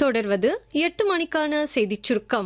தொடர்வது எட்டு மணிக்கான செய்திச் சுருக்கம்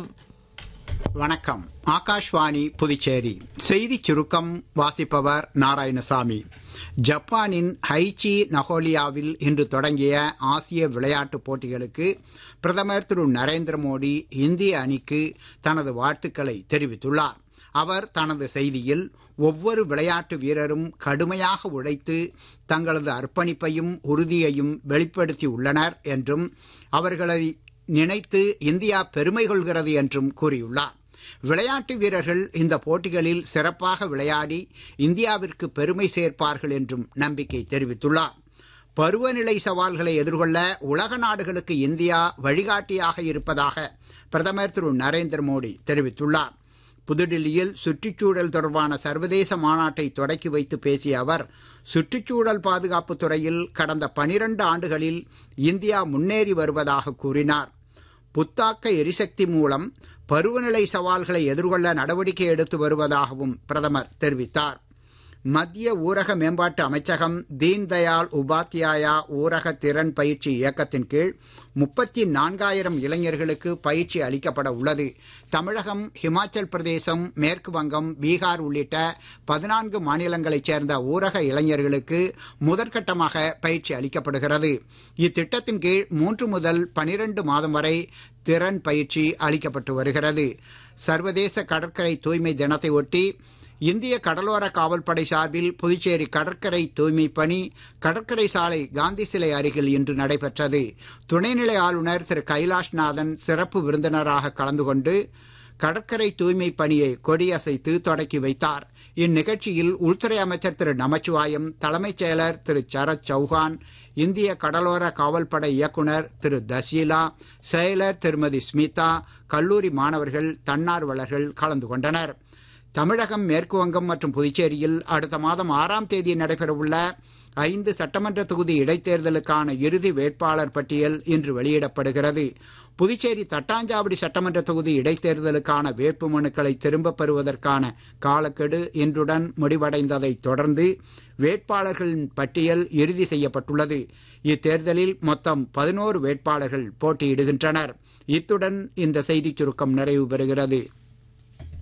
வணக்கம் ஆகாஷ்வாணி புதுச்சேரி செய்திச் சுருக்கம் வாசிப்பவர் நாராயணசாமி ஜப்பானின் ஹைச்சி நகோலியாவில் இன்று தொடங்கிய ஆசிய விளையாட்டுப் போட்டிகளுக்கு பிரதமர் திரு நரேந்திர மோடி இந்திய அணிக்கு தனது வாழ்த்துக்களை தெரிவித்துள்ளார் அவர் தனது செய்தியில் ஒவ்வொரு விளையாட்டு வீரரும் கடுமையாக உழைத்து தங்களது அர்ப்பணிப்பையும் உறுதியையும் வெளிப்படுத்தியுள்ளனர் என்றும் அவர்களை நினைத்து இந்தியா பெருமை கொள்கிறது என்றும் கூறியுள்ளார் விளையாட்டு வீரர்கள் இந்த போட்டிகளில் சிறப்பாக விளையாடி இந்தியாவிற்கு பெருமை சேர்ப்பார்கள் என்றும் நம்பிக்கை தெரிவித்துள்ளார் பருவநிலை சவால்களை எதிர்கொள்ள உலக நாடுகளுக்கு இந்தியா வழிகாட்டியாக இருப்பதாக பிரதமர் திரு நரேந்திர மோடி தெரிவித்துள்ளார் புதுடில்லியில் சுற்றுச்சூழல் தொடர்பான சர்வதேச மாநாட்டை தொடக்கி வைத்து பேசிய அவர் சுற்றுச்சூழல் பாதுகாப்பு துறையில் கடந்த பனிரண்டு ஆண்டுகளில் இந்தியா முன்னேறி வருவதாக கூறினார் புத்தாக்க எரிசக்தி மூலம் பருவநிலை சவால்களை எதிர்கொள்ள நடவடிக்கை எடுத்து வருவதாகவும் பிரதமர் தெரிவித்தார் மத்திய ஊரக மேம்பாட்டு அமைச்சகம் தீன்தயாள் உபாத்யாயா ஊரக திறன் பயிற்சி இயக்கத்தின் கீழ் முப்பத்தி நான்காயிரம் இளைஞர்களுக்கு பயிற்சி அளிக்கப்பட உள்ளது தமிழகம் ஹிமாச்சல் பிரதேசம் மேற்கு வங்கம் பீகார் உள்ளிட்ட பதினான்கு மாநிலங்களைச் சேர்ந்த ஊரக இளைஞர்களுக்கு முதற்கட்டமாக பயிற்சி அளிக்கப்படுகிறது இத்திட்டத்தின் கீழ் மூன்று முதல் பனிரெண்டு மாதம் வரை திறன் பயிற்சி அளிக்கப்பட்டு வருகிறது சர்வதேச கடற்கரை தூய்மை தினத்தை ஒட்டி இந்திய கடலோர காவல்படை சார்பில் புதுச்சேரி கடற்கரை தூய்மை பணி கடற்கரை சாலை காந்தி சிலை அருகில் இன்று நடைபெற்றது துணைநிலை ஆளுநர் திரு கைலாஷ்நாதன் சிறப்பு விருந்தினராக கலந்து கொண்டு கடற்கரை தூய்மை பணியை கொடியசைத்து தொடக்கி வைத்தார் இந்நிகழ்ச்சியில் உள்துறை அமைச்சர் திரு நமச்சிவாயம் தலைமைச் செயலர் திரு சரத் சௌஹான் இந்திய கடலோர காவல்படை இயக்குனர் திரு தசீலா செயலர் திருமதி ஸ்மிதா கல்லூரி மாணவர்கள் தன்னார்வலர்கள் கலந்து கொண்டனர் தமிழகம் மேற்கு வங்கம் மற்றும் புதுச்சேரியில் அடுத்த மாதம் ஆறாம் தேதி நடைபெறவுள்ள ஐந்து சட்டமன்ற தொகுதி இடைத்தேர்தலுக்கான இறுதி வேட்பாளர் பட்டியல் இன்று வெளியிடப்படுகிறது புதுச்சேரி தட்டாஞ்சாவடி சட்டமன்ற தொகுதி இடைத்தேர்தலுக்கான வேட்புமனுக்களை திரும்பப் பெறுவதற்கான காலக்கெடு இன்றுடன் முடிவடைந்ததை தொடர்ந்து வேட்பாளர்களின் பட்டியல் இறுதி செய்யப்பட்டுள்ளது இத்தேர்தலில் மொத்தம் பதினோரு வேட்பாளர்கள் போட்டியிடுகின்றனர் இத்துடன் இந்த செய்திச் சுருக்கம் நிறைவு பெறுகிறது